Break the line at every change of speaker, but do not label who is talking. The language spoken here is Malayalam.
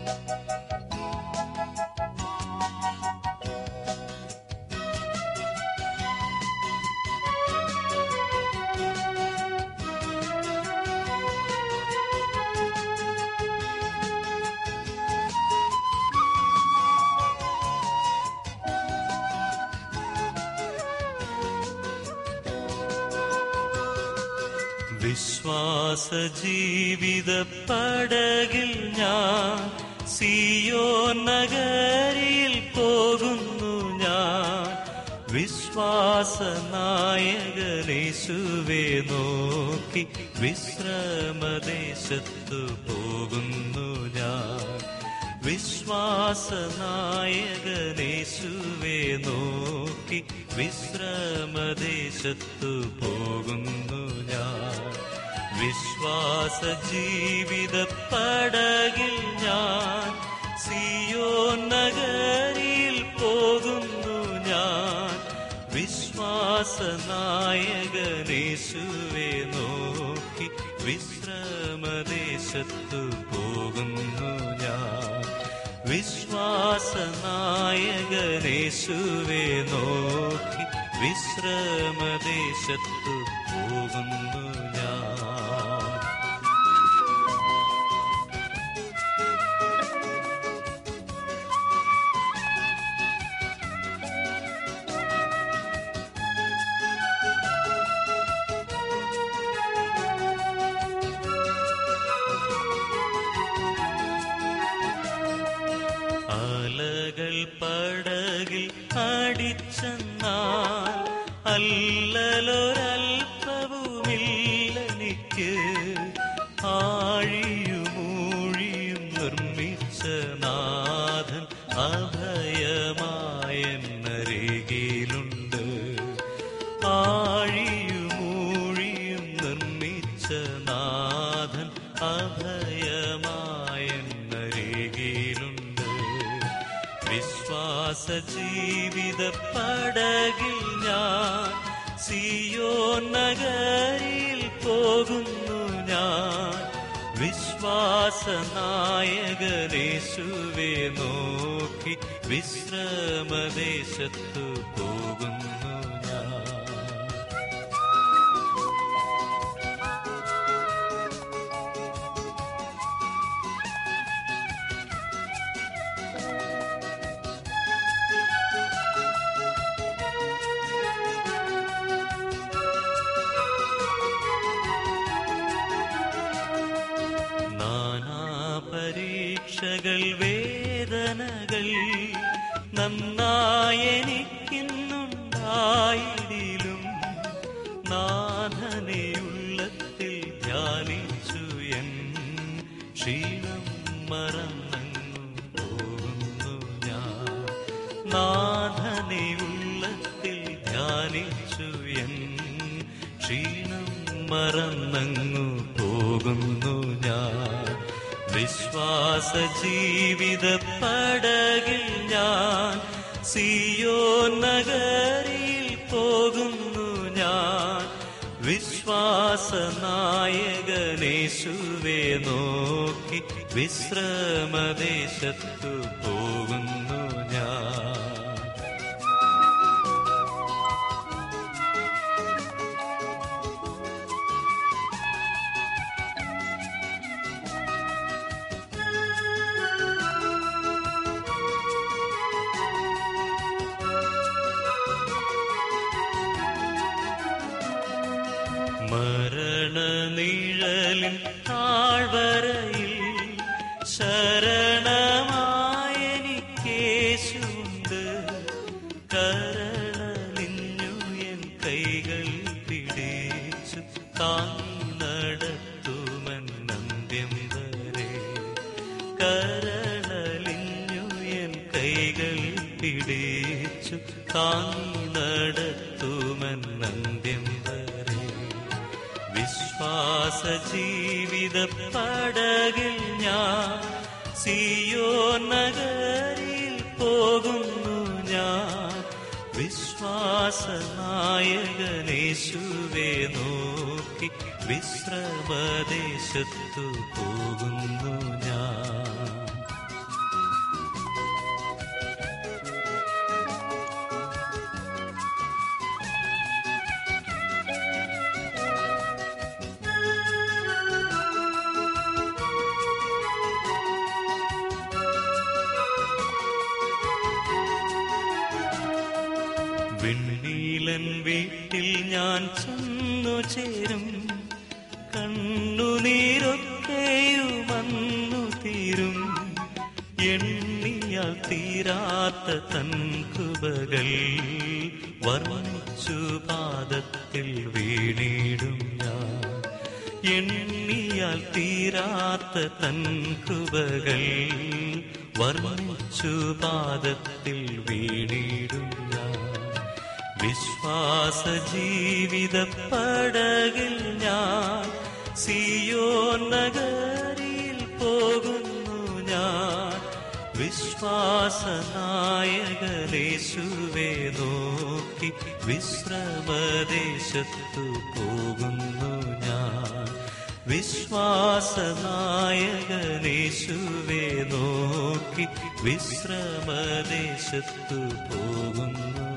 വിശ്വാസ ജീവിത പടകിൽ ഞാൻ സിയോ നഗരിയിൽ പോകുന്നു ഞാൻ വിശ്വാസ നായകനേശുവേ നോക്കി വിശ്രമദേശത്തു പോകുന്നു ഞാൻ വിശ്വാസ നായകനേശുവേ നോക്കി വിശ്രമദേശത്തു പോകുന്നു ഞാൻ വിശ്വാസ ജീവിത പടകിൽ ഞാൻ സിയോ നഗരിയിൽ പോകുന്നു ഞാൻ വിശ്വാസ നായകനേശുവേ നോക്കി വിശ്രമദേശത്തു പോകുന്നു ഞാൻ വിശ്വാസ നായകനേശുവേ നോക്കി വിശ്രമദേശത്തു പോകുന്നു ഞാൻ അലകൾ പടകിൽ അടിച്ചെന്നാൽ അല്ലലൊരൽപ്പവുമില്ലെനിക്ക് ആഴിയുമൂഴിയും നിർമ്മിച്ച നാഥൻ അഭയമായെന്നരികിലുണ്ട് ആഴിയുമൂഴിയും നിർമ്മിച്ച നാഥൻ അഭയമായെന്നരികിലുണ്ട് വിശ്വാസ ജീവിത പടകിൽ ഞാൻ സിയോ നഗരിയിൽ പോകുന്നു ഞാൻ വിശ്വാസ നായകനേശുവേ നോക്കി വിശ്രമദേശത്തു പോകുന്നു ഞാൻ നാനാ പരീക്ഷകൾ വേദനകൾ നന്നായെനിക്കിന്നുണ്ടായിടിലും നാഥനെ ഉള്ളത്തിൽ ധ്യാനിച്ചു എൻ ക്ഷീണം മറന്നങ്ങു പോകുന്നു ഞാൻ നാഥനെ ഉള്ളത്തിൽ ധ്യാനിച്ചു എൻ ക്ഷീണം മറന്നങ്ങു പോകുന്നു ഞാൻ വിശ്വാസ ജീവിത പടകിൽ ഞാൻ സിയോ നഗരിയിൽ പോകുന്നു ഞാൻ വിശ്വാസ നായകനേശുവേ നോക്കി വിശ്രമദേശത്തു പോകുന്നു ഞാൻ മരണനിഴലിൻ താഴ്വരയിൽ ശരണമായെനിക്കേശുണ്ട് കരളിഞ്ഞു എൻ കൈകൾ പിടിച്ചു താങ്ങി നടത്തുമെന്നന്ത്യം വരെ കരളിഞ്ഞു എൻ കൈകൾ പിടിച്ചു താങ്ങി നടത്തുമെന്നന്ത്യം വരെ വിശ്വാസ ജീവിത പടകിൽ ഞാൻ സിയോ നഗരിയിൽ പോകുന്നു ഞാൻ വിശ്വാസ നായകനേശുവേ നോക്കി വിശ്രമദേശത്തു പോകുന്നു ഞാൻ സ്നേഹിതൻ വീട്ടിൽ ഞാൻ ചെന്നു ചേരും കണ്ണുനീരൊക്കെയുമന്നു തീരും എണ്ണിയാൽ തീരാത്ത തൻ കൃപകൾ വർണ്ണിച്ചു പാദത്തിൽ വീണിടും ഞാൻ എണ്ണിയാൽ തീരാത്ത തൻ കൃപകൾ വർണ്ണിച്ചു പാദത്തിൽ വീണിടും ഞാൻ വിശ്വാസ ജീവിത പടകിൽ ഞാൻ സിയോ നഗരിയിൽ പോകുന്നു ഞാൻ വിശ്വാസനായകനേശുവേ നോക്കി വിശ്രമദേശത്തു പോകുന്നു ഞാൻ വിശ്വാസനായകനേശുവേ നോക്കി വിശ്രമദേശത്തു പോകുന്നു